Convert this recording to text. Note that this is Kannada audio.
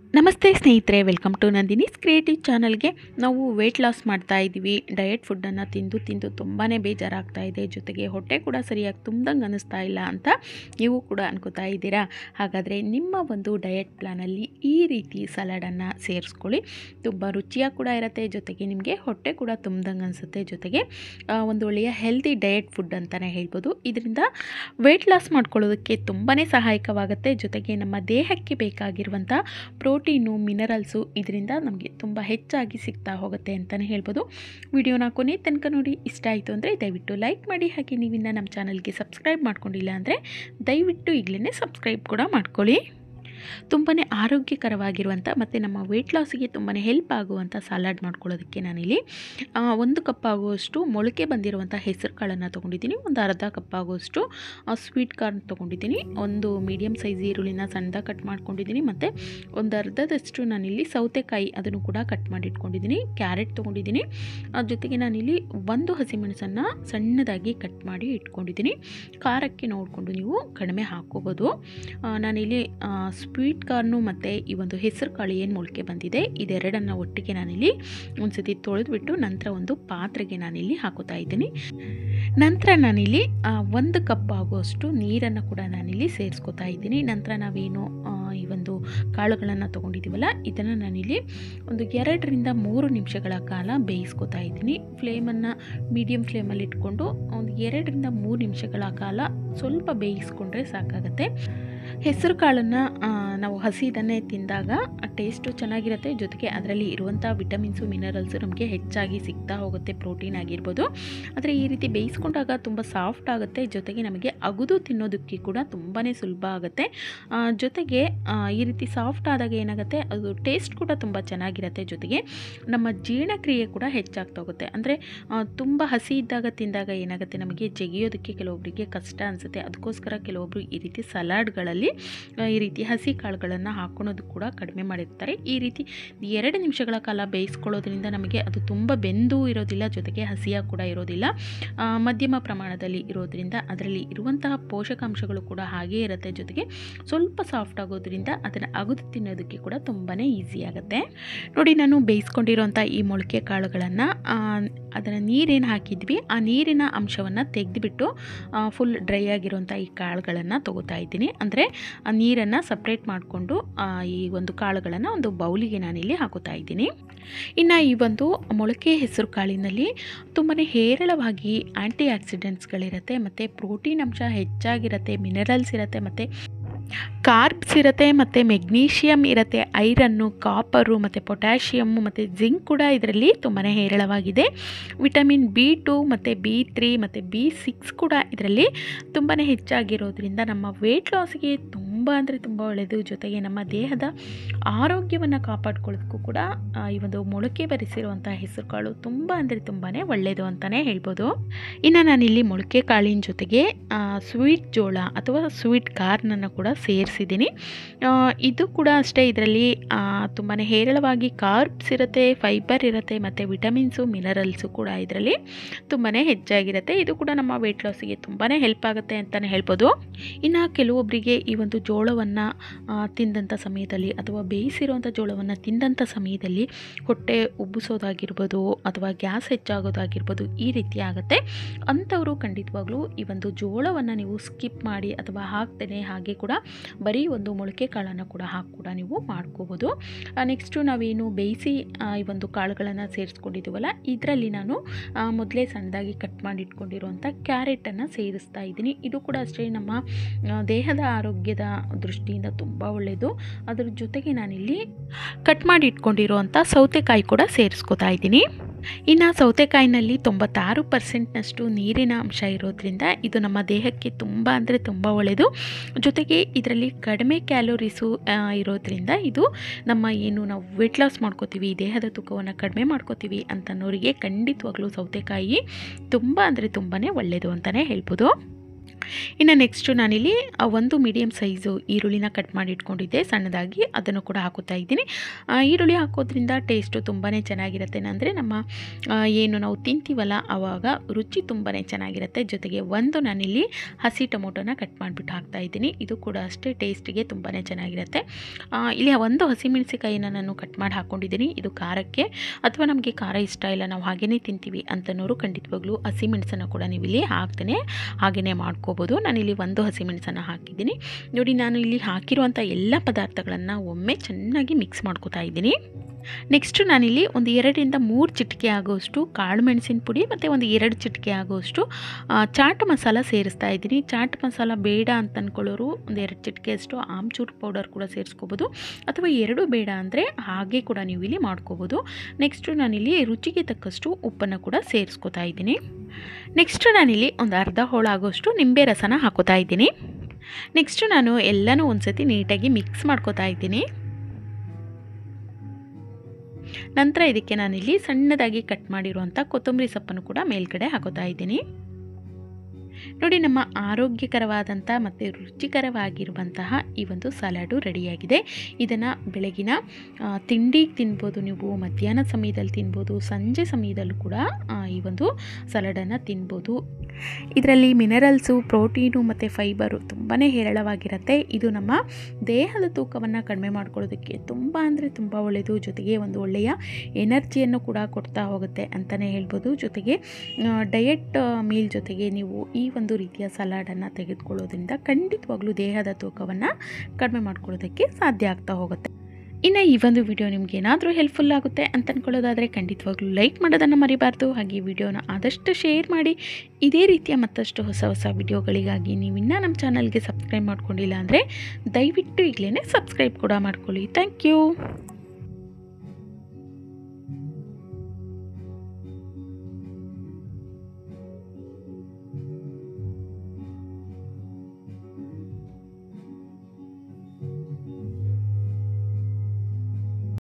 ನಮಸ್ತೆ ಸ್ನೇಹಿತರೆ ವೆಲ್ಕಮ್ ಟು ನಂದಿನೀಸ್ ಕ್ರಿಯೇಟಿವ್ ಚಾನಲ್ಗೆ ನಾವು ವೆಯ್ಟ್ ಲಾಸ್ ಮಾಡ್ತಾ ಇದ್ದೀವಿ ಡಯಟ್ ಫುಡ್ಡನ್ನು ತಿಂದು ತಿಂದು ತುಂಬಾ ಬೇಜಾರಾಗ್ತಾ ಇದೆ ಜೊತೆಗೆ ಹೊಟ್ಟೆ ಕೂಡ ಸರಿಯಾಗಿ ತುಂಬ್ದಂಗೆ ಅನ್ನಿಸ್ತಾ ಇಲ್ಲ ಅಂತ ನೀವು ಕೂಡ ಅನ್ಕೋತಾ ಇದ್ದೀರಾ ಹಾಗಾದರೆ ನಿಮ್ಮ ಒಂದು ಡಯಟ್ ಪ್ಲಾನಲ್ಲಿ ಈ ರೀತಿ ಸಲಾಡನ್ನು ಸೇರಿಸ್ಕೊಳ್ಳಿ ತುಂಬ ರುಚಿಯಾಗಿ ಕೂಡ ಇರುತ್ತೆ ಜೊತೆಗೆ ನಿಮಗೆ ಹೊಟ್ಟೆ ಕೂಡ ತುಂಬ್ದಂಗೆ ಅನಿಸುತ್ತೆ ಜೊತೆಗೆ ಆ, ಒಂದು ಒಳ್ಳೆಯ ಹೆಲ್ದಿ ಡಯಟ್ ಫುಡ್ ಅಂತಲೇ ಹೇಳ್ಬೋದು ಇದರಿಂದ ವೆಯ್ಟ್ ಲಾಸ್ ಮಾಡ್ಕೊಳ್ಳೋದಕ್ಕೆ ತುಂಬಾ ಸಹಾಯಕವಾಗುತ್ತೆ ಜೊತೆಗೆ ನಮ್ಮ ದೇಹಕ್ಕೆ ಬೇಕಾಗಿರುವಂಥ ಪ್ರೋಟೀನು ಮಿನರಲ್ಸು ಇದರಿಂದ ನಮಗೆ ತುಂಬ ಹೆಚ್ಚಾಗಿ ಸಿಗ್ತಾ ಹೋಗುತ್ತೆ ಅಂತಲೇ ಹೇಳ್ಬೋದು ವಿಡಿಯೋನ ಕೊನೆ ತನಕ ನೋಡಿ ಇಷ್ಟ ಆಯಿತು ಅಂದರೆ ದಯವಿಟ್ಟು ಲೈಕ್ ಮಾಡಿ ಹಾಗೆ ನೀವಿನ್ನ ನಮ್ಮ ಚಾನಲ್ಗೆ ಸಬ್ಸ್ಕ್ರೈಬ್ ಮಾಡ್ಕೊಂಡಿಲ್ಲ ಅಂದರೆ ದಯವಿಟ್ಟು ಈಗಲೇ ಸಬ್ಸ್ಕ್ರೈಬ್ ಕೂಡ ಮಾಡ್ಕೊಳ್ಳಿ ತುಂಬಾ ಆರೋಗ್ಯಕರವಾಗಿರುವಂಥ ಮತ್ತು ನಮ್ಮ ವೆಯ್ಟ್ ಲಾಸಿಗೆ ತುಂಬಾ ಹೆಲ್ಪ್ ಆಗುವಂಥ ಸಲಾಡ್ ಮಾಡ್ಕೊಳ್ಳೋದಕ್ಕೆ ನಾನಿಲ್ಲಿ ಆ, ಒಂದು ಕಪ್ ಆಗುವಷ್ಟು ಮೊಳಕೆ ಬಂದಿರುವಂಥ ಹೆಸರು ಕಾಳನ್ನು ತೊಗೊಂಡಿದ್ದೀನಿ ಒಂದು ಅರ್ಧ ಕಪ್ ಆಗುವಷ್ಟು ಸ್ವೀಟ್ ಕಾರ್ನ್ ತೊಗೊಂಡಿದ್ದೀನಿ ಒಂದು ಮೀಡಿಯಮ್ ಸೈಜ್ ಈರುಳ್ಳಿನ ಸಣ್ಣದಾಗಿ ಕಟ್ ಮಾಡ್ಕೊಂಡಿದ್ದೀನಿ ಮತ್ತು ಒಂದು ಅರ್ಧದಷ್ಟು ನಾನಿಲ್ಲಿ ಸೌತೆಕಾಯಿ ಅದನ್ನು ಕೂಡ ಕಟ್ ಮಾಡಿ ಇಟ್ಕೊಂಡಿದ್ದೀನಿ ಕ್ಯಾರೆಟ್ ತೊಗೊಂಡಿದ್ದೀನಿ ಅದ್ರ ಜೊತೆಗೆ ನಾನಿಲ್ಲಿ ಒಂದು ಹಸಿಮೆಣಸನ್ನು ಸಣ್ಣದಾಗಿ ಕಟ್ ಮಾಡಿ ಇಟ್ಕೊಂಡಿದ್ದೀನಿ ಖಾರಕ್ಕೆ ನೋಡಿಕೊಂಡು ನೀವು ಕಡಿಮೆ ಹಾಕ್ಕೋಬೋದು ಆ, ನಾನಿಲ್ಲಿ ಸ್ವೀಟ್ ಕಾರ್ನು ಮತ್ತು ಈ ಒಂದು ಹೆಸರು ಕಾಳು ಏನು ಮೊಳಕೆ ಬಂದಿದೆ ಇದೆರಡನ್ನು ಒಟ್ಟಿಗೆ ನಾನಿಲ್ಲಿ ಒಂದು ಸತಿ ತೊಳೆದ್ಬಿಟ್ಟು ನಂತರ ಒಂದು ಪಾತ್ರೆಗೆ ನಾನಿಲ್ಲಿ ಹಾಕೋತಾ ಇದ್ದೀನಿ ನಂತರ ನಾನಿಲ್ಲಿ ಆ, ಒಂದು ಕಪ್ ಆಗುವಷ್ಟು ನೀರನ್ನು ಕೂಡ ನಾನಿಲ್ಲಿ ಸೇರಿಸ್ಕೊತಾ ಇದ್ದೀನಿ ನಂತರ ನಾವೇನು ಆ, ಈ ಒಂದು ಕಾಳುಗಳನ್ನು ತೊಗೊಂಡಿದ್ದೀವಲ್ಲ ಇದನ್ನು ನಾನಿಲ್ಲಿ ಒಂದು ಎರಡರಿಂದ ಮೂರು ನಿಮಿಷಗಳ ಕಾಲ ಬೇಯಿಸ್ಕೊತಾ ಇದ್ದೀನಿ ಫ್ಲೇಮನ್ನು ಮೀಡಿಯಮ್ ಫ್ಲೇಮಲ್ಲಿ ಇಟ್ಕೊಂಡು ಒಂದು ಎರಡರಿಂದ ಮೂರು ನಿಮಿಷಗಳ ಕಾಲ ಸ್ವಲ್ಪ ಬೇಯಿಸ್ಕೊಂಡ್ರೆ ಸಾಕಾಗತ್ತೆ ಹೆಸರು ಕಾಳನ್ನು ನಾವು ಹಸಿದನ್ನೇ ತಿಂದಾಗ ಟೇಸ್ಟು ಚೆನ್ನಾಗಿರುತ್ತೆ ಜೊತೆಗೆ ಅದರಲ್ಲಿ ಇರುವಂಥ ವಿಟಮಿನ್ಸು ಮಿನರಲ್ಸು ನಮಗೆ ಹೆಚ್ಚಾಗಿ ಸಿಗ್ತಾ ಹೋಗುತ್ತೆ ಪ್ರೋಟೀನ್ ಆಗಿರ್ಬೋದು ಆದರೆ ಈ ರೀತಿ ಬೇಯಿಸ್ಕೊಂಡಾಗ ತುಂಬ ಸಾಫ್ಟ್ ಆಗುತ್ತೆ ಜೊತೆಗೆ ನಮಗೆ ಅಗುದು ತಿನ್ನೋದಕ್ಕೆ ಕೂಡ ತುಂಬಾ ಸುಲಭ ಆಗುತ್ತೆ ಆ, ಜೊತೆಗೆ ಆ, ಈ ರೀತಿ ಸಾಫ್ಟ್ ಆದಾಗ ಏನಾಗುತ್ತೆ ಅದು ಟೇಸ್ಟ್ ಕೂಡ ತುಂಬ ಚೆನ್ನಾಗಿರುತ್ತೆ ಜೊತೆಗೆ ನಮ್ಮ ಜೀರ್ಣಕ್ರಿಯೆ ಕೂಡ ಹೆಚ್ಚಾಗ್ತಾ ಹೋಗುತ್ತೆ ಅಂದರೆ ತುಂಬ ಹಸಿ ಇದ್ದಾಗ ತಿಂದಾಗ ಏನಾಗುತ್ತೆ ನಮಗೆ ಜಗಿಯೋದಕ್ಕೆ ಕೆಲವೊಬ್ಬರಿಗೆ ಕಷ್ಟ ಅನಿಸುತ್ತೆ ಅದಕ್ಕೋಸ್ಕರ ಕೆಲವೊಬ್ಬರು ಈ ರೀತಿ ಸಲಾಡ್ಗಳಲ್ಲಿ ಆ, ಈ ರೀತಿ ಹಸಿ ಕಾಳುಗಳನ್ನು ಹಾಕ್ಕೊಳೋದು ಕೂಡ ಕಡಿಮೆ ಮಾಡಿರ್ತಾರೆ ಈ ರೀತಿ ಎರಡು ನಿಮಿಷಗಳ ಕಾಲ ಬೇಯಿಸ್ಕೊಳ್ಳೋದ್ರಿಂದ ನಮಗೆ ಅದು ತುಂಬ ಬೆಂದು ಇರೋದಿಲ್ಲ ಜೊತೆಗೆ ಹಸಿಯಾಗಿ ಕೂಡ ಇರೋದಿಲ್ಲ ಆ, ಮಧ್ಯಮ ಪ್ರಮಾಣದಲ್ಲಿ ಇರೋದ್ರಿಂದ ಅದರಲ್ಲಿ ಇರುವಂತಹ ಪೋಷಕಾಂಶಗಳು ಕೂಡ ಹಾಗೇ ಇರುತ್ತೆ ಜೊತೆಗೆ ಸ್ವಲ್ಪ ಸಾಫ್ಟ್ ಆಗೋದ್ರಿಂದ ಅದನ್ನು ಅಗದು ತಿನ್ನೋದಕ್ಕೆ ಕೂಡ ತುಂಬಾ ಈಸಿ ಆಗುತ್ತೆ ನೋಡಿ ನಾನು ಬೇಯಿಸ್ಕೊಂಡಿರೋಂಥ ಈ ಮೊಳಕೆ ಕಾಳುಗಳನ್ನು ಅದನ್ನು ನೀರೇನು ಹಾಕಿದ್ವಿ ಆ ನೀರಿನ ಅಂಶವನ್ನು ತೆಗೆದುಬಿಟ್ಟು ಫುಲ್ ಡ್ರೈ ಆಗಿರೋಂಥ ಈ ಕಾಳುಗಳನ್ನು ತೊಗೋತಾ ಇದ್ದೀನಿ ಅಂದರೆ ಆ ನೀರನ್ನು ಸಪ್ರೇಟ್ ಮಾಡಿಕೊಂಡು ಈ ಒಂದು ಕಾಳುಗಳನ್ನು ಒಂದು ಬೌಲಿಗೆ ನಾನಿಲ್ಲಿ ಹಾಕೋತಾ ಇದ್ದೀನಿ ಇನ್ನು ಈ ಒಂದು ಮೊಳಕೆ ಹೆಸರು ಕಾಳಿನಲ್ಲಿ ತುಂಬಾ ಹೇರಳವಾಗಿ ಆ್ಯಂಟಿ ಆಕ್ಸಿಡೆಂಟ್ಸ್ಗಳಿರುತ್ತೆ ಮತ್ತು ಪ್ರೋಟೀನ್ ಅಂಶ ಹೆಚ್ಚಾಗಿರುತ್ತೆ ಮಿನರಲ್ಸ್ ಇರುತ್ತೆ ಮತ್ತು ಕಾರ್ಬ್ಸ್ ಇರುತ್ತೆ ಮತ್ತು ಮೆಗ್ನೀಷಿಯಮ್ ಇರುತ್ತೆ ಐರನ್ನು ಕಾಪರು ಮತ್ತು ಪೊಟ್ಯಾಷಿಯಮ್ಮು ಮತ್ತು ಜಿಂಕ್ ಕೂಡ ಇದರಲ್ಲಿ ತುಂಬಾ ಹೇರಳವಾಗಿದೆ ವಿಟಮಿನ್ ಬಿ ಟು ಮತ್ತು ಬಿ ತ್ರೀ ಮತ್ತು ಬಿ ಸಿಕ್ಸ್ ಕೂಡ ಇದರಲ್ಲಿ ತುಂಬಾ ಹೆಚ್ಚಾಗಿರೋದ್ರಿಂದ ನಮ್ಮ ವೆಯ್ಟ್ ಲಾಸ್ಗೆ ತುಂಬ ಅಂದರೆ ತುಂಬ ಒಳ್ಳೆಯದು ಜೊತೆಗೆ ನಮ್ಮ ದೇಹದ ಆರೋಗ್ಯವನ್ನು ಕಾಪಾಡ್ಕೊಳ್ಳೋದಕ್ಕೂ ಕೂಡ ಆ, ಈ ಒಂದು ಮೊಳಕೆ ಬರಿಸಿರುವಂಥ ಹೆಸರುಕಾಳು ತುಂಬ ಅಂದರೆ ತುಂಬಾ ಒಳ್ಳೆಯದು ಅಂತಲೇ ಹೇಳ್ಬೋದು ಇನ್ನು ನಾನಿಲ್ಲಿ ಮೊಳಕೆ ಕಾಳಿನ ಜೊತೆಗೆ ಸ್ವೀಟ್ ಜೋಳ ಅಥವಾ ಸ್ವೀಟ್ ಕಾರ್ನನ್ನು ಕೂಡ ಸೇರಿಸಿದ್ದೀನಿ ಇದು ಕೂಡ ಅಷ್ಟೇ ಇದರಲ್ಲಿ ತುಂಬಾ ಹೇರಳವಾಗಿ ಕಾರ್ಬ್ಸ್ ಇರುತ್ತೆ ಫೈಬರ್ ಇರುತ್ತೆ ಮತ್ತು ವಿಟಮಿನ್ಸು ಮಿನರಲ್ಸು ಕೂಡ ಇದರಲ್ಲಿ ತುಂಬಾ ಹೆಚ್ಚಾಗಿರುತ್ತೆ ಇದು ಕೂಡ ನಮ್ಮ ವೆಯ್ಟ್ ಲಾಸಿಗೆ ತುಂಬಾ ಹೆಲ್ಪ್ ಆಗುತ್ತೆ ಅಂತಲೇ ಹೇಳ್ಬೋದು ಇನ್ನು ಕೆಲವೊಬ್ಬರಿಗೆ ಈ ಒಂದು ಜೋಳವನ್ನು ತಿಂದಂಥ ಸಮಯದಲ್ಲಿ ಅಥವಾ ಬೇಯಿಸಿರುವಂಥ ಜೋಳವನ್ನು ತಿಂದಂಥ ಸಮಯದಲ್ಲಿ ಹೊಟ್ಟೆ ಉಬ್ಬಿಸೋದಾಗಿರ್ಬೋದು ಅಥವಾ ಗ್ಯಾಸ್ ಹೆಚ್ಚಾಗೋದಾಗಿರ್ಬೋದು ಈ ರೀತಿ ಆಗುತ್ತೆ ಅಂಥವರು ಖಂಡಿತವಾಗ್ಲೂ ಈ ಒಂದು ಜೋಳವನ್ನು ನೀವು ಸ್ಕಿಪ್ ಮಾಡಿ ಅಥವಾ ಹಾಕ್ತೇನೆ ಹಾಗೆ ಕೂಡ ಬರೀ ಒಂದು ಮೊಳಕೆ ಕಾಳನ್ನು ಕೂಡ ಹಾಕಿ ಕೂಡ ನೀವು ಮಾಡ್ಕೋಬೋದು ನೆಕ್ಸ್ಟು ನಾವೇನು ಬೇಯಿಸಿ ಆ, ಈ ಒಂದು ಕಾಳುಗಳನ್ನು ಸೇರಿಸ್ಕೊಂಡಿದ್ದೀವಲ್ಲ ಇದರಲ್ಲಿ ನಾನು ಆ, ಮೊದಲೇ ಸಣ್ಣದಾಗಿ ಕಟ್ ಮಾಡಿ ಇಟ್ಕೊಂಡಿರುವಂಥ ಕ್ಯಾರೆಟನ್ನು ಸೇರಿಸ್ತಾ ಇದ್ದೀನಿ ಇದು ಕೂಡ ಅಷ್ಟೇ ನಮ್ಮ ಆ, ದೇಹದ ಆರೋಗ್ಯದ ದೃಷ್ಟಿಯಿಂದ ತುಂಬ ಒಳ್ಳೆಯದು ಅದ್ರ ಜೊತೆಗೆ ನಾನಿಲ್ಲಿ ಕಟ್ ಮಾಡಿ ಇಟ್ಕೊಂಡಿರುವಂಥ ಸೌತೆಕಾಯಿ ಕೂಡ ಸೇರಿಸ್ಕೊತಾ ಇದ್ದೀನಿ ಇನ್ನು ಸೌತೆಕಾಯಿನಲ್ಲಿ ತೊಂಬತ್ತಾರು ಪರ್ಸೆಂಟ್ನಷ್ಟು ನೀರಿನ ಅಂಶ ಇರೋದ್ರಿಂದ ಇದು ನಮ್ಮ ದೇಹಕ್ಕೆ ತುಂಬ ಅಂದರೆ ತುಂಬ ಒಳ್ಳೆಯದು ಜೊತೆಗೆ ಇದರಲ್ಲಿ ಕಡಿಮೆ ಕ್ಯಾಲೋರೀಸು ಆ, ಇರೋದ್ರಿಂದ ಇದು ನಮ್ಮ ಏನು ನಾವು ವೆಯ್ಟ್ ಲಾಸ್ ಮಾಡ್ಕೋತೀವಿ ದೇಹದ ತೂಕವನ್ನು ಕಡಿಮೆ ಮಾಡ್ಕೋತೀವಿ ಅಂತನ್ನೋರಿಗೆ ಖಂಡಿತವಾಗ್ಲೂ ಸೌತೆಕಾಯಿ ತುಂಬ ಅಂದರೆ ತುಂಬಾ ಒಳ್ಳೆಯದು ಅಂತಲೇ ಹೇಳ್ಬೋದು ಇನ್ನು ನೆಕ್ಸ್ಟು ನಾನಿಲ್ಲಿ ಆ ಒಂದು ಮೀಡಿಯಮ್ ಸೈಜು ಈರುಳ್ಳಿನ ಕಟ್ ಮಾಡಿ ಇಟ್ಕೊಂಡಿದ್ದೆ ಸಣ್ಣದಾಗಿ ಅದನ್ನು ಕೂಡ ಹಾಕುತ್ತಾ ಇದ್ದೀನಿ ಆ, ಈರುಳ್ಳಿ ಹಾಕೋದ್ರಿಂದ ಟೇಸ್ಟು ತುಂಬಾ ಚೆನ್ನಾಗಿರುತ್ತೆ ಅಂದರೆ ನಮ್ಮ ಆ, ಏನು ನಾವು ತಿಂತೀವಲ್ಲ ಆವಾಗ ರುಚಿ ತುಂಬಾ ಚೆನ್ನಾಗಿರುತ್ತೆ ಜೊತೆಗೆ ಒಂದು ನಾನಿಲ್ಲಿ ಹಸಿ ಟೊಮೊಟೊನ ಕಟ್ ಮಾಡಿಬಿಟ್ಟು ಹಾಕ್ತಾ ಇದ್ದೀನಿ ಇದು ಕೂಡ ಅಷ್ಟೇ ಟೇಸ್ಟಿಗೆ ತುಂಬಾ ಚೆನ್ನಾಗಿರುತ್ತೆ ಆ, ಇಲ್ಲಿ ಒಂದು ಹಸಿಮೆಣಸಿಕಾಯಿನ ನಾನು ಕಟ್ ಮಾಡಿ ಹಾಕ್ಕೊಂಡಿದ್ದೀನಿ ಇದು ಖಾರಕ್ಕೆ ಅಥವಾ ನಮಗೆ ಖಾರ ಇಷ್ಟ ಇಲ್ಲ ನಾವು ಹಾಗೇ ತಿಂತೀವಿ ಅಂತನೋರು ಖಂಡಿತವಾಗ್ಲೂ ಹಸಿಮೆಣಸನ್ನು ಕೂಡ ನೀವು ಇಲ್ಲಿ ಹಾಕ್ತೇನೆ ಹಾಗೆಯೇ ಮಾಡ್ಕೋಬೋದು ನಾನಿಲ್ಲಿ ಒಂದು ಹಸಿಮೆಣಸನ್ನು ಹಾಕಿದ್ದೀನಿ ನೋಡಿ ನಾನು ಇಲ್ಲಿ ಹಾಕಿರುವಂಥ ಎಲ್ಲ ಪದಾರ್ಥಗಳನ್ನು ಒಮ್ಮೆ ಚೆನ್ನಾಗಿ ಮಿಕ್ಸ್ ಮಾಡ್ಕೋತಾ ಇದ್ದೀನಿ ನೆಕ್ಸ್ಟು ನಾನಿಲ್ಲಿ ಒಂದು ಎರಡರಿಂದ ಮೂರು ಚಿಟಿಕೆ ಆಗೋಷ್ಟು ಕಾಳು ಮೆಣಸಿನ ಪುಡಿ ಮತ್ತು ಒಂದು ಎರಡು ಚಿಟಿಕೆ ಆಗೋಷ್ಟು ಆ, ಚಾಟ್ ಮಸಾಲ ಸೇರಿಸ್ತಾ ಇದ್ದೀನಿ ಚಾಟ್ ಮಸಾಲ ಬೇಡ ಅಂತ ಅಂದ್ಕೊಳ್ಳೋರು ಒಂದು ಎರಡು ಚಿಟಿಕೆಯಷ್ಟು ಆಮ್ಚೂರ್ ಪೌಡರ್ ಕೂಡ ಸೇರಿಸ್ಕೋಬೋದು ಅಥವಾ ಎರಡು ಬೇಡ ಅಂದರೆ ಹಾಗೆ ಕೂಡ ನೀವು ಇಲ್ಲಿ ಮಾಡ್ಕೋಬೋದು ನೆಕ್ಸ್ಟು ನಾನಿಲ್ಲಿ ರುಚಿಗೆ ತಕ್ಕಷ್ಟು ಉಪ್ಪನ್ನು ಕೂಡ ಸೇರಿಸ್ಕೋತಾ ಇದ್ದೀನಿ ನೆಕ್ಸ್ಟು ನಾನಿಲ್ಲಿ ಒಂದು ಅರ್ಧ ಹೋಳಾಗೋಷ್ಟು ನಿಂಬೆ ರಸನ ಹಾಕೋತಾ ಇದ್ದೀನಿ ನೆಕ್ಸ್ಟು ನಾನು ಎಲ್ಲನೂ ಒಂದು ಸತಿ ನೀಟಾಗಿ ಮಿಕ್ಸ್ ಮಾಡ್ಕೋತಾ ಇದ್ದೀನಿ ನಂತರ ಇದಕ್ಕೆ ನಾನಿಲ್ಲಿ ಸಣ್ಣದಾಗಿ ಕಟ್ ಮಾಡಿರುವಂಥ ಕೊತ್ತಂಬರಿ ಸೊಪ್ಪನ್ನು ಕೂಡ ಮೇಲ್ಗಡೆ ಹಾಕೋತಾ ಇದ್ದೀನಿ ನೋಡಿ ನಮ್ಮ ಆರೋಗ್ಯಕರವಾದಂಥ ಮತ್ತು ರುಚಿಕರವಾಗಿರುವಂತಹ ಈ ಒಂದು ಸಲಾಡು ರೆಡಿಯಾಗಿದೆ ಇದನ್ನು ಬೆಳಗಿನ ಆ, ತಿಂಡಿಗೆ ತಿನ್ಬೋದು ನೀವು ಮಧ್ಯಾಹ್ನ ಸಮಯದಲ್ಲಿ ತಿನ್ಬೋದು ಸಂಜೆ ಸಮಯದಲ್ಲೂ ಕೂಡ ಆ, ಈ ಒಂದು ಸಲಾಡನ್ನು ತಿನ್ಬೋದು ಇದರಲ್ಲಿ ಮಿನರಲ್ಸು ಪ್ರೋಟೀನು ಮತ್ತು ಫೈಬರು ತುಂಬಾ ಹೇರಳವಾಗಿರುತ್ತೆ ಇದು ನಮ್ಮ ದೇಹದ ತೂಕವನ್ನು ಕಡಿಮೆ ಮಾಡ್ಕೊಳ್ಳೋದಕ್ಕೆ ತುಂಬ ಅಂದರೆ ತುಂಬ ಒಳ್ಳೆಯದು ಜೊತೆಗೆ ಒಂದು ಒಳ್ಳೆಯ ಎನರ್ಜಿಯನ್ನು ಕೂಡ ಕೊಡ್ತಾ ಹೋಗುತ್ತೆ ಅಂತಲೇ ಹೇಳ್ಬೋದು ಜೊತೆಗೆ ಡಯಟ್ ಮೀಲ್ ಜೊತೆಗೆ ನೀವು ಈ ಒಂದು ರೀತಿಯ ಸಲಾಡನ್ನು ತೆಗೆದುಕೊಳ್ಳೋದ್ರಿಂದ ಖಂಡಿತವಾಗ್ಲೂ ದೇಹದ ತೂಕವನ್ನು ಕಡಿಮೆ ಮಾಡ್ಕೊಳ್ಳೋದಕ್ಕೆ ಸಾಧ್ಯ ಆಗ್ತಾ ಹೋಗುತ್ತೆ ಇನ್ನು ಈ ಒಂದು ವಿಡಿಯೋ ನಿಮ್ಗೆ ಏನಾದರೂ ಹೆಲ್ಪ್ಫುಲ್ ಆಗುತ್ತೆ ಅಂತ ಅಂದ್ಕೊಳ್ಳೋದಾದರೆ ಖಂಡಿತವಾಗ್ಲೂ ಲೈಕ್ ಮಾಡೋದನ್ನು ಮರಿಬಾರ್ದು ಹಾಗೆ ಈ ವಿಡಿಯೋನ ಆದಷ್ಟು ಶೇರ್ ಮಾಡಿ ಇದೇ ರೀತಿಯ ಮತ್ತಷ್ಟು ಹೊಸ ಹೊಸ ವಿಡಿಯೋಗಳಿಗಾಗಿ ನೀವು ಇನ್ನೂ ನಮ್ಮ ಚಾನಲ್ಗೆ ಸಬ್ಸ್ಕ್ರೈಬ್ ಮಾಡ್ಕೊಂಡಿಲ್ಲ ಅಂದರೆ ದಯವಿಟ್ಟು ಈಗಲೇ ಸಬ್ಸ್ಕ್ರೈಬ್ ಕೂಡ ಮಾಡ್ಕೊಳ್ಳಿ ಥ್ಯಾಂಕ್ ಯು